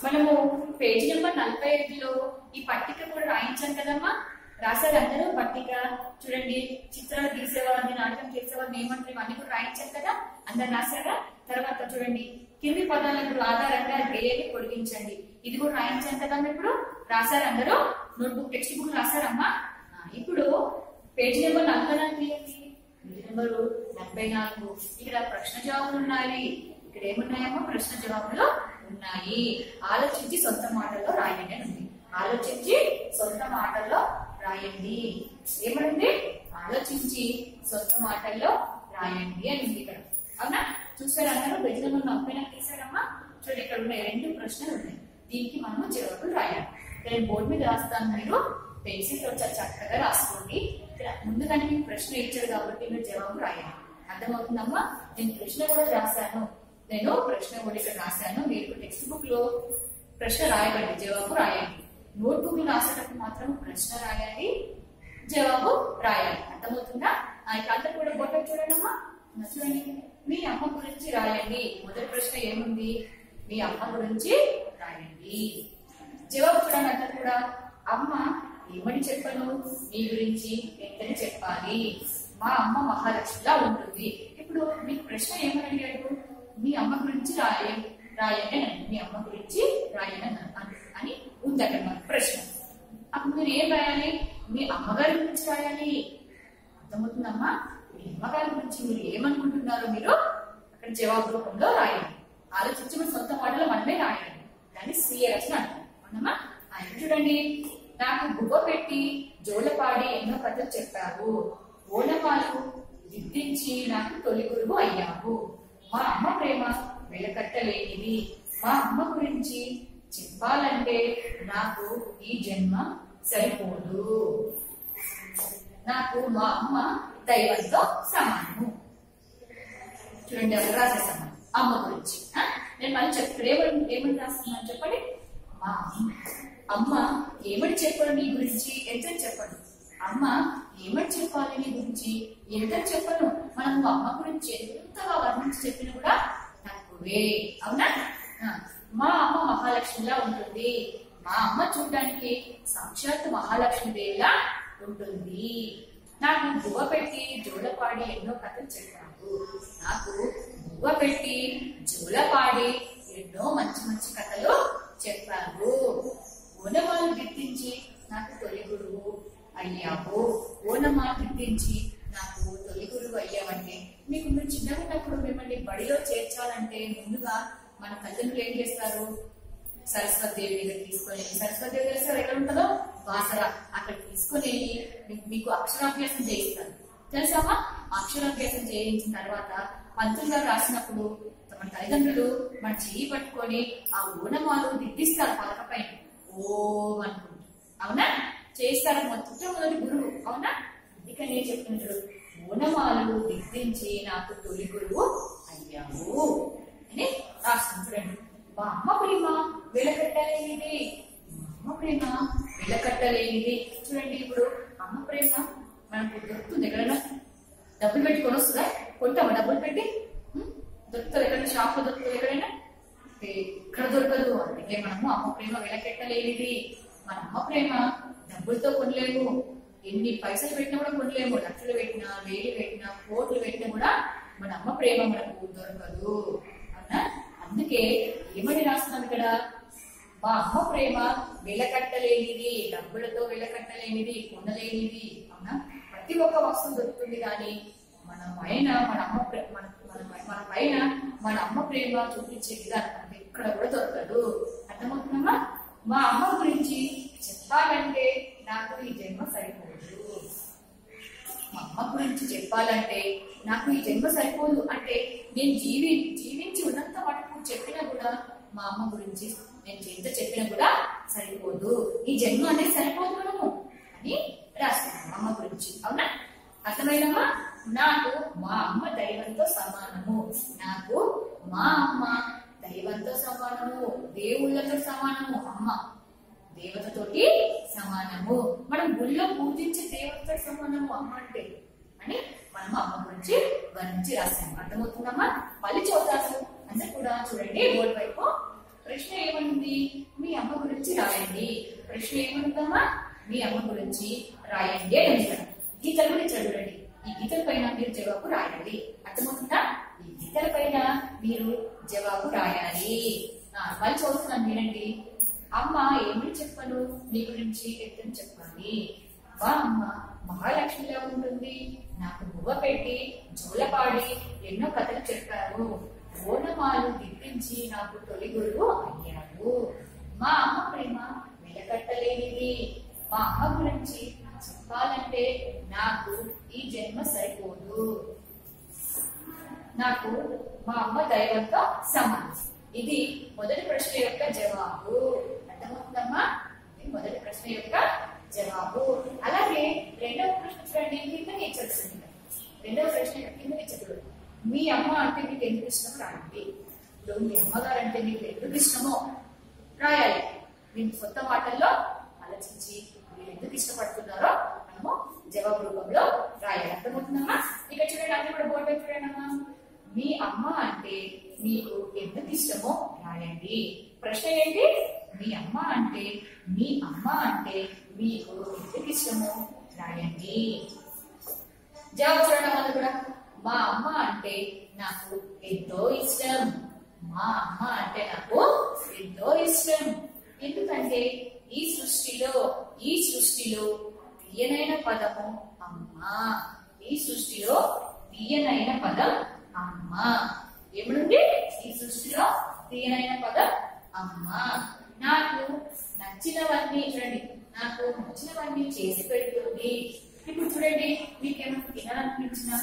మనము page number నలభై ఐదులో ఈ పట్టిక కూడా రాయించాం కదమ్మా రాశారు అందరూ పట్టిక చూడండి చిత్రాలు గీసేవారిని నాటకం చేసేవారిని ఏమంటారు ఇవన్నీ కూడా రాయించాం కదా అందరు రాశారా తర్వాత చూడండి కింది పదాలకు ఆధారంగా గేయాన్ని పొడిగించండి ఇది కూడా రాయించాం కదా ఇప్పుడు రాశారు అందరూ నోట్బుక్ టెక్స్ట్ బుక్ రాశారమ్మా ఆ, ఇప్పుడు పేజీ నెంబర్ నలభై నాలుగు తీయండి పేజీ నెంబర్ నలభై నాలుగు ఇక్కడ ప్రశ్న జవాబులు ఉన్నాయి ఇక్కడ ఏమున్నాయమ్మా ప్రశ్న జవాబులు ఉన్నాయి ఆలోచించి సొంత మాటల్లో రాయండి అని ఉంది ఆలోచించి సొంత మాటల్లో రాయండి ఏమనుంది ఆలోచించి సొంత మాటల్లో రాయండి అని ఉంది ఇక్కడ అవునా చూసారు అందరూ పేజీ నెంబర్ నలభై నాలుగు తీసారమ్మా చూడండి ఇక్కడ ఉన్నాయి రెండు ప్రశ్నలు ఉన్నాయి దీనికి మనము జవాబులు రాయాలి నేను బోర్డు మీద రాస్తాను మీరు పెన్సిల్ తో చాలా చక్కగా రాసుకోండి ఇక్కడ ముందుగానే మీకు ప్రశ్న ఇచ్చాడు కాబట్టి మీరు జవాబు రాయాలి అర్థమవుతుందమ్మా నేను ప్రశ్న కూడా రాశాను నేను ప్రశ్న కూడా ఇక్కడ రాశాను మీరు టెక్స్ట్ బుక్ లో ప్రశ్న రాయకండి జవాబు రాయండి నోట్ బుక్ లో రాసేటప్పుడు మాత్రం ప్రశ్న రాయాలి జవాబు రాయాలి అర్థమవుతుందా ఆ ఇక అందరు కూడా బొట్ట చూడండమ్మా ఆ, చూడండి మీ అమ్మ గురించి రాయండి మొదటి ప్రశ్న ఏముంది మీ అమ్మ గురించి రాయండి జవాబు చూడండి అందరు కూడా అమ్మ ఏమని చెప్పను నీ గురించి ఎంతని చెప్పాలి మా అమ్మ మహాలక్ష్మిలా ఉంటుంది ఇప్పుడు మీకు ప్రశ్న ఏమని అడిగాడు మీ అమ్మ గురించి రాయ రాయండి అని మీ అమ్మ గురించి రాయండి అని అన్- అని ఉంది అక్కడ మన ప్రశ్న అప్పుడు మీరు ఏం రాయాలి మీ అమ్మగారి గురించి రాయాలి అర్థమవుతుందమ్మా మీ అమ్మగారి గురించి మీరు ఏమనుకుంటున్నారో మీరు అక్కడ జవాబు రూపంలో రాయాలి ఆలోచించి మన సొంత మాటలో మనమే రాయాలి దాన్ని స్వీయ రచన అంటారు అవునమ్మా ఆయన చూడండి నాకు గువ్వ పెట్టి జోలపాడి ఎన్నో కథలు చెప్పావు ఓలపాలు దిద్దించి నాకు తొలి గురువు అయ్యావు మా అమ్మ ప్రేమ వెలకట్టలేనిది మా అమ్మ గురించి చెప్పాలంటే నాకు ఈ జన్మ సరిపోదు నాకు మా అమ్మ దైవంతో సమానము చూడండి అక్కడ రాసేసాను అమ్మ గురించి ఆ? నేను మళ్ళీ చెప్తాడు ఏమని ఏమని రాస్తున్నాను చెప్పండి మా అమ్మ అమ్మ ఏమని చెప్పాడు నీ గురించి ఎంత చెప్పండి అమ్మ ఏమని చెప్పాలి నీ గురించి ఎంత చెప్పను మనం మా అమ్మ గురించి ఎంతగా వర్ణించి చెప్పినా కూడా తక్కువే అవునా ఆ, మా అమ్మ మహాలక్ష్మిలా ఉంటుంది మా అమ్మ చూడడానికి సాక్షాత్ మహాలక్ష్మి దేవిలా ఉంటుంది నాకు బువ్వ పెట్టి జోలపాడి ఎన్నో కథలు చెప్పాడు నాకు బువ్వ పెట్టి జోలపాడి ఎన్నో మంచి మంచి కథలు చెప్పారు ఓనమాలు గిట్టించి నాకు తొలి గురువు అయ్యావు ఓనమాలు గిట్టించి నాకు తొలి గురువు అయ్యావంటే మీకు మీరు చిన్నగా ఉన్నప్పుడు మిమ్మల్ని బడిలో చేర్చాలంటే ముందుగా మన తల్లిదండ్రులు ఏం చేస్తారు సరస్వతి దేవి దగ్గర తీసుకొని సరస్వతి దేవి దగ్గర సార్ ఎక్కడ ఉంటుందో బాసర అక్కడ తీసుకొని మీ- మీకు అక్షరాభ్యాసం చేయిస్తారు తెలుసామా అక్షరాభ్యాసం చేయించిన తర్వాత పంతులు గారు రాసినప్పుడు మన తల్లిదండ్రులు మన చెయ్యి పట్టుకొని ఆ ఊనమాలు దిద్దిస్తారు పలక పైన ఓం అనుకుంటూ అవునా చేస్తారు మొత్తం మొదటి గురువు అవునా ఇక నేను చెప్పినట్టు ఊనమాలు దిద్దించి నాకు తొలి గురువు అయ్యావు అని రాస్తుంది చూడండి మా అమ్మ ప్రేమ వెలకట్టలేనిది మా అమ్మ ప్రేమ వెలకట్టలేనిది చూడండి ఇప్పుడు అమ్మ ప్రేమ మనకు దొరుకుతుంది ఎక్కడైనా డబ్బులు పెట్టి కొనొస్తుందా కొంటామా డబ్బులు పెట్టి ఉం? దొరుకుతుంది ఎక్కడైనా షాప్ లో దొరుకుతుంది ఎక్కడైనా ఎక్కడ దొరకదు అందుకే మనము అమ్మ ప్రేమ వెలకెట్టలేనిది మన అమ్మ ప్రేమ డబ్బులతో కొనలేము ఎన్ని పైసలు పెట్టినా కూడా కొనలేము లక్షలు పెట్టినా వేలు పెట్టినా కోట్లు పెట్టినా కూడా మన అమ్మ ప్రేమ మనకు దొరకదు అవునా అందుకే ఏమని రాస్తున్నాం ఇక్కడ మా అమ్మ ప్రేమ వెలకట్టలేనిది డబ్బులతో వెలకట్టలేనిది కొనలేనిది అవునా ప్రతి ఒక్క వస్తువు దొరుకుతుంది కానీ మన పైన మన అమ్మ ప్రే- మన మన- మన పైన మన అమ్మ ప్రేమ చూపించే విధానం మనకి ఎక్కడ కూడా దొరకదు అర్థమవుతుందమ్మా మా అమ్మ గురించి చెప్పాలంటే నాకు ఈ జన్మ సరిపోదు మా అమ్మ గురించి చెప్పాలంటే నాకు ఈ జన్మ సరిపోదు అంటే నేను జీవి జీవించి ఉన్నంత మటుకు చెప్పినా కూడా మా అమ్మ గురించి నేను ఎంత చెప్పినా కూడా సరిపోదు ఈ జన్మ అనేది సరిపోదు మనము అని రాస్తున్నాను అమ్మ గురించి అవునా అర్థమైనమ్మా నాకు మా అమ్మ దైవంతో సమానము నాకు మా అమ్మ దైవంతో సమానము దేవుళ్ళతో సమానము అమ్మ దేవతతోటి సమానము మనం గుళ్ళో పూజించే దేవతతో సమానము అమ్మ అంటే అని మనం అమ్మ గురించి వర్ణించి రాసాము అర్థమవుతుందమ్మా మళ్ళీ చదువుతాము అంటే కూడా చూడండి బోర్డు వైపు ప్రశ్న ఏమనుంది మీ అమ్మ గురించి రాయండి ప్రశ్న ఏమనుందమ్మా మీ అమ్మ గురించి రాయండి అని అడిగారు గీతలు కూడా ఇచ్చాడు చూడండి ఈ గీతల పైన మీరు జవాబు రాయాలి అర్థమవుతుందా ఈ గీతల పైన మీరు జవాబు రాయాలి ఆ, మళ్ళీ చదువుతున్నాను వినండి అమ్మ ఏమని చెప్పను మీ గురించి ఎత్తని చెప్పాలి మా అమ్మ మహాలక్ష్మిలా ఉంటుంది నాకు బువ్వ పెట్టి జోలపాడి ఎన్నో కథలు చెప్పారు ఓనమాలు దిద్దించి నాకు తొలి గురువు అయ్యాడు మా అమ్మ ప్రేమ వెలకట్టలేనిది మా అమ్మ గురించి చెప్పాలంటే నాకు ఈ జన్మ సరిపోదు నాకు మా అమ్మ దైవంతో సమానం ఇది మొదటి ప్రశ్న యొక్క జవాబు అర్థమవుతుందమ్మా ఇది మొదటి ప్రశ్న యొక్క జవాబు అలాగే రెండవ ప్రశ్న చూడండి కింద ఇచ్చేస్తుంది రెండవ ప్రశ్న కింద ఇచ్చాడు మీ అమ్మ అంటే మీకు ఎందుకు ఇష్టం రాయండి ఇప్పుడు మీ అమ్మగారు అంటే మీకు ఎందుకు ఇష్టమో రాయాలి మీ సొంత మాటల్లో ఆలోచించి మీరు ఎందుకు ఇష్టపడుతున్నారో మనము జవాబు రూపంలో రాయాలి అర్థమవుతుందమ్మా ఇక చూడండి అన్ని కూడా బోర్డు మీద చూడండి అమ్మా మీ అమ్మ అంటే మీకు ఎందుకు ఇష్టమో రాయండి ప్రశ్న ఏంటి మీ అమ్మ అంటే మీ అమ్మ అంటే మీకు ఎందుకు ఇష్టమో రాయండి జవాబు చూడడం వల్ల కూడా మా అమ్మ అంటే నాకు ఎంతో ఇష్టం మా అమ్మ అంటే నాకు ఎంతో ఇష్టం ఎందుకంటే ఈ సృష్టిలో ఈ సృష్టిలో తీయనైన పదము అమ్మ ఈ సృష్టిలో తీయనైన పదం అమ్మ ఏమనుంది ఈ సృష్టిలో తీయనైన పదం అమ్మ నాకు నచ్చినవన్నీ చూడండి నాకు నచ్చినవన్నీ చేసి పెడుతుంది ఇప్పుడు చూడండి మీకు ఏమైనా తినాలనిపించినా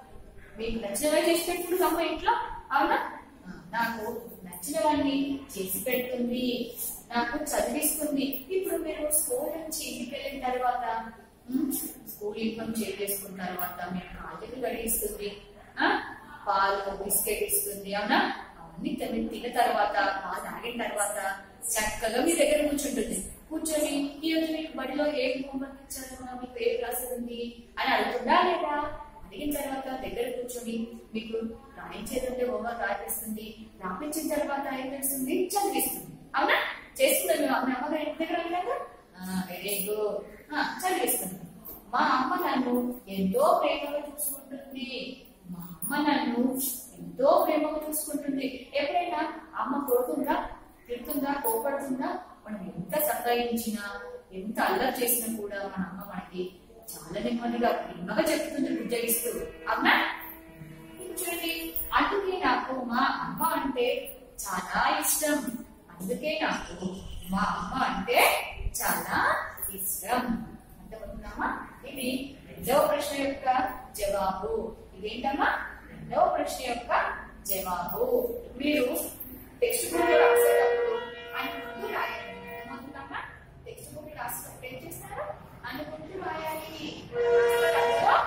మీకు నచ్చినవే చేసి పెట్టుకుంటుంది అమ్మ ఇంట్లో అవునా ఆ, నాకు నచ్చినవన్నీ చేసి పెడుతుంది నాకు చదివిస్తుంది ఇప్పుడు మీరు స్కూల్ నుంచి ఇంటికి వెళ్ళిన తర్వాత ఉమ్, స్కూల్ యూనిఫామ్ చేంజ్ చేసుకున్న తర్వాత మీరు కాళ్ళకి గడిగిస్తుంది ఆ, పాలు బిస్కెట్ ఇస్తుంది అవునా అవన్నీ తను తిన్న తర్వాత పాలు తాగిన తర్వాత చక్కగా మీ దగ్గర కూర్చుంటుంది కూర్చొని ఈ రోజు మీకు బడిలో ఏం హోంవర్క్ ఇచ్చారమ్మా మీకు ఏ క్లాస్ ఉంది అని అడుగుతుందా లేదా అడిగిన తర్వాత దగ్గర కూర్చొని మీకు రాయించేది ఉంటే హోంవర్క్ రాయిస్తుంది రాయించిన తర్వాత ఏం చేస్తుంది చదివిస్తుంది అవునా చేస్తుంది మీ అమ్మ అమ్మగారు ఇంటి దగ్గర వెళ్ళాక వెరీ గుడ్ చదివిస్తుంది మా అమ్మ నన్ను ఎంతో ప్రేమగా చూసుకుంటుంది మా అమ్మ నన్ను ఎంతో ప్రేమగా చూసుకుంటుంది ఎప్పుడైనా అమ్మ కొడుతుందా తిడుతుందా కోపడుతుందా మనం ఎంత సతాయించినా ఎంత అల్లరి చేసినా కూడా మన అమ్మ మనకి చాలా నెమ్మదిగా ప్రేమగా చెప్తుంది ఉద్యోగిస్తూ అవునా ఇప్పుడు చూడండి అందుకే నాకు మా అమ్మ అంటే చాలా ఇష్టం అందుకే నాకు మా అమ్మ అంటే చాలా ఇష్టం అర్థమవుతుందమ్మా ఇది రెండవ ప్రశ్న యొక్క జవాబు ఇదేంటమ్మా రెండవ ప్రశ్న యొక్క జవాబు మీరు టెక్స్ట్ బుక్ రాసేటప్పుడు అనుకుంటూ రాయాలి అర్థమవుతుందమ్మా టెక్స్ట్ బుక్ రాసేటప్పుడు ఏం చేస్తారు అనుకుంటూ రాయాలి రాసేటప్పుడు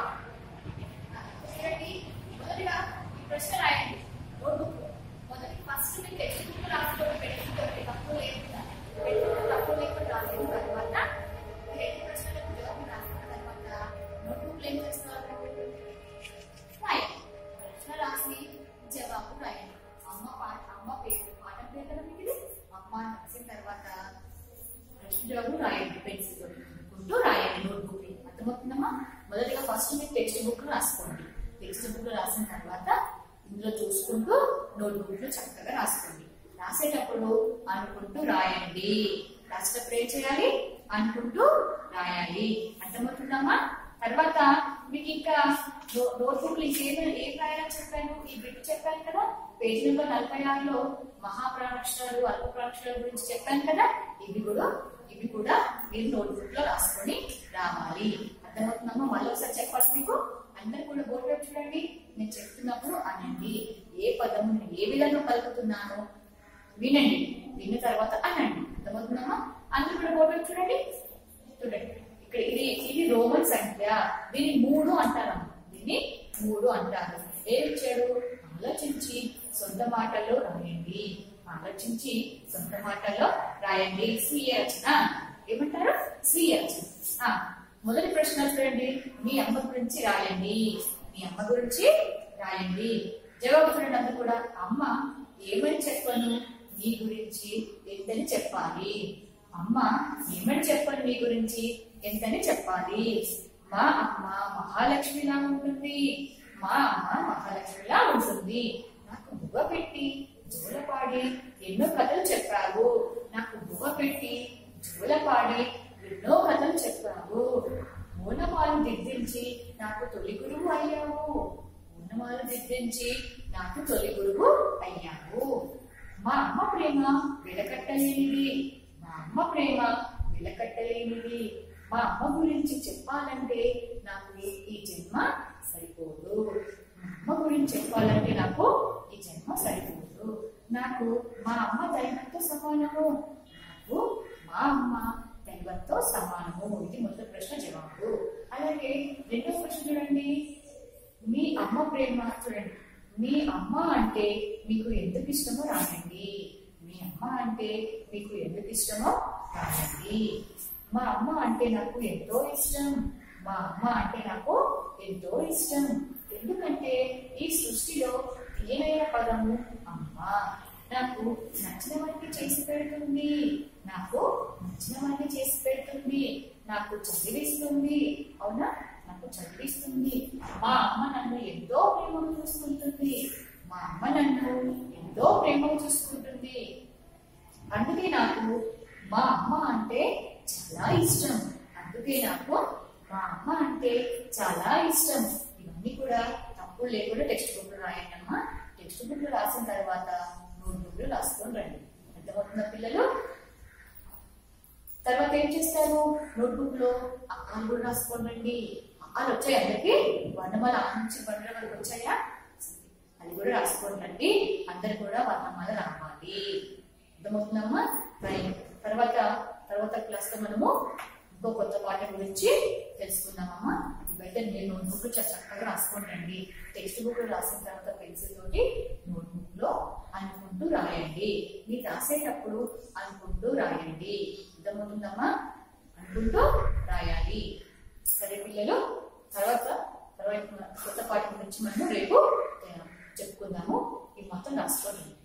చూడండి మొదటిగా ఈ ప్రశ్న రాయండి నోట్బుక్ మొదటి ఫస్ట్ మీరు టెక్స్ట్ బుక్ రాసుకోండి పెట్టుకోండి తప్పు లేకుండా పెట్టుకుంటే తప్పు లేకుండా రాసిన తర్వాత ఈ రెండు ప్రశ్నలకు జవాబు రాసిన తర్వాత నోట్బుక్ ఏం చేస్తారు రాయండి ప్రశ్న రాసి జవాబు రాయండి అమ్మ పాట అమ్మ పేరు పాఠం పేరు కదా మీకు ఇది అమ్మ అని రాసిన తర్వాత ప్రశ్న జవాబు రాయండి పెన్సిల్ తోటి రాయండి నోట్బుక్ అర్థమవుతుందమ్మా మొదటిగా ఫస్ట్ మీరు టెక్స్ట్ బుక్ రాసుకోండి టెక్స్ట్ బుక్ రాసిన తర్వాత ఇందులో చూసుకుంటూ నోట్బుక్ లో చక్కగా రాసుకోండి రాసేటప్పుడు అనుకుంటూ రాయండి రాసేటప్పుడు ఏం చేయాలి అనుకుంటూ రాయాలి అర్థమవుతుందమ్మా తర్వాత మీకు ఇంకా నోట్బుక్ ఇంకేం ఏం రాయాలని చెప్పాను ఈ బిట్ చెప్పాను కదా పేజ్ నెంబర్ నలభై ఆరులో మహాప్రాణాక్షరాలు అల్ప ప్రాణాక్షరాల గురించి చెప్పాను కదా ఇవి కూడా ఇవి కూడా మీరు నోట్బుక్ లో రాసుకొని రావాలి అర్థమవుతుందమ్మా మళ్ళీ ఒకసారి చెప్పాలి మీకు అందరు కూడా బోర్డు వైపు చూడండి నేను చెప్తున్నప్పుడు అనండి ఏ పదము నేను ఏ విధంగా పలుకుతున్నానో వినండి విన్న తర్వాత అనండి అర్థమవుతుందమ్మా అందరూ కూడా బోర్డు వైపు చూడండి చూడండి ఇక్కడ ఇది ఇది రోమన్ సంఖ్య దీన్ని మూడు అంటారమ్మ దీన్ని మూడు అంటారు ఏం ఇచ్చాడు ఆలోచించి సొంత మాటల్లో రాయండి ఆలోచించి సొంత మాటల్లో రాయండి స్వీయ రచన ఏమంటారు స్వీయ రచన ఆ, మొదటి ప్రశ్న చూడండి మీ అమ్మ గురించి రాయండి మీ అమ్మ గురించి రాయండి జవాబు చూడండి అందరూ కూడా అమ్మ ఏమని చెప్పను మీ గురించి ఎంతని చెప్పాలి అమ్మ ఏమని చెప్పాలి మీ గురించి ఎంతని చెప్పాలి మా అమ్మ మహాలక్ష్మిలా ఉంటుంది మా అమ్మ మహాలక్ష్మిలా ఉంటుంది నాకు బువ్వ పెట్టి జోలపాడి ఎన్నో కథలు చెప్పావు నాకు బువ్వ పెట్టి జోలపాడి ఎన్నో కథలు చెప్పావు మూలమాలు దిద్దించి నాకు తొలి గురువు అయ్యావు ఉన్నమాలు దిద్దించి నాకు తొలి గురువు అయ్యావు మా అమ్మ ప్రేమ విడకట్టలేనిది మా అమ్మ ప్రేమ విడకట్టలేనిది మా అమ్మ గురించి చెప్పాలంటే నాకు ఈ జన్మ సరిపోదు మా అమ్మ గురించి చెప్పాలంటే నాకు ఈ జన్మ సరిపోదు నాకు మా అమ్మ దైవంతో సమానము నాకు మా అమ్మ దైవంతో సమానము ఇది మొదటి ప్రశ్న జవాబు అలాగే రెండో ప్రశ్న చూడండి మీ అమ్మ ప్రేమ చూడండి మీ అమ్మ అంటే మీకు ఎందుకు ఇష్టమో రాయండి మీ అమ్మ అంటే మీకు ఎందుకు ఇష్టమో రాయండి మా అమ్మ అంటే నాకు ఎంతో ఇష్టం మా అమ్మ అంటే నాకు ఎంతో ఇష్టం ఎందుకంటే ఈ సృష్టిలో తీయనైన పదము అమ్మ నాకు నచ్చినవన్నీ చేసి పెడుతుంది నాకు నచ్చినవన్నీ చేసి పెడుతుంది నాకు చదివిస్తుంది అవునా నాకు చదివిస్తుంది మా అమ్మ నన్ను ఎంతో ప్రేమగా చూసుకుంటుంది మా అమ్మ నన్ను ఎంతో ప్రేమగా చూసుకుంటుంది అందుకే నాకు మా అమ్మ అంటే చాలా ఇష్టం అందుకే నాకు మా అమ్మ అంటే చాలా ఇష్టం ఇవన్నీ కూడా తప్పులు లేకుండా టెక్స్ట్ బుక్ రాయండి అమ్మా టెక్స్ట్ బుక్ రాసిన తర్వాత నోట్ బుక్ రాసుకొని రండి అర్థమవుతుందా పిల్లలు తర్వాత ఏం చేస్తారు నోట్బుక్ లో అక్కలు కూడా రాసుకొని రండి అక్కలు వచ్చాయి అందరికి వర్ణమాల ఆ నుంచి బండ్ల వరకు వచ్చాయా అది కూడా రాసుకొని రండి అందరు కూడా వర్ణమాల రావాలి అర్థమవుతుందమ్మా రైట్ తర్వాత తర్వాత క్లాస్ లో మనము ఇంకో కొత్త పాఠం గురించి తెలుసుకుందామమ్మా ఇవైతే నేను నోట్బుక్ చాలా చక్కగా రాసుకొని రండి టెక్స్ట్ బుక్ రాసిన తర్వాత పెన్సిల్ తోటి నోట్బుక్ లో అనుకుంటూ రాయండి మీరు రాసేటప్పుడు అనుకుంటూ రాయండి అర్థమవుతుందమ్మా అనుకుంటూ రాయాలి సరే పిల్లలు తర్వాత తర్వాత కొత్త పాఠం గురించి మనం రేపు ఆ, చెప్పుకుందాము ఈ మొత్తం రాసుకోండి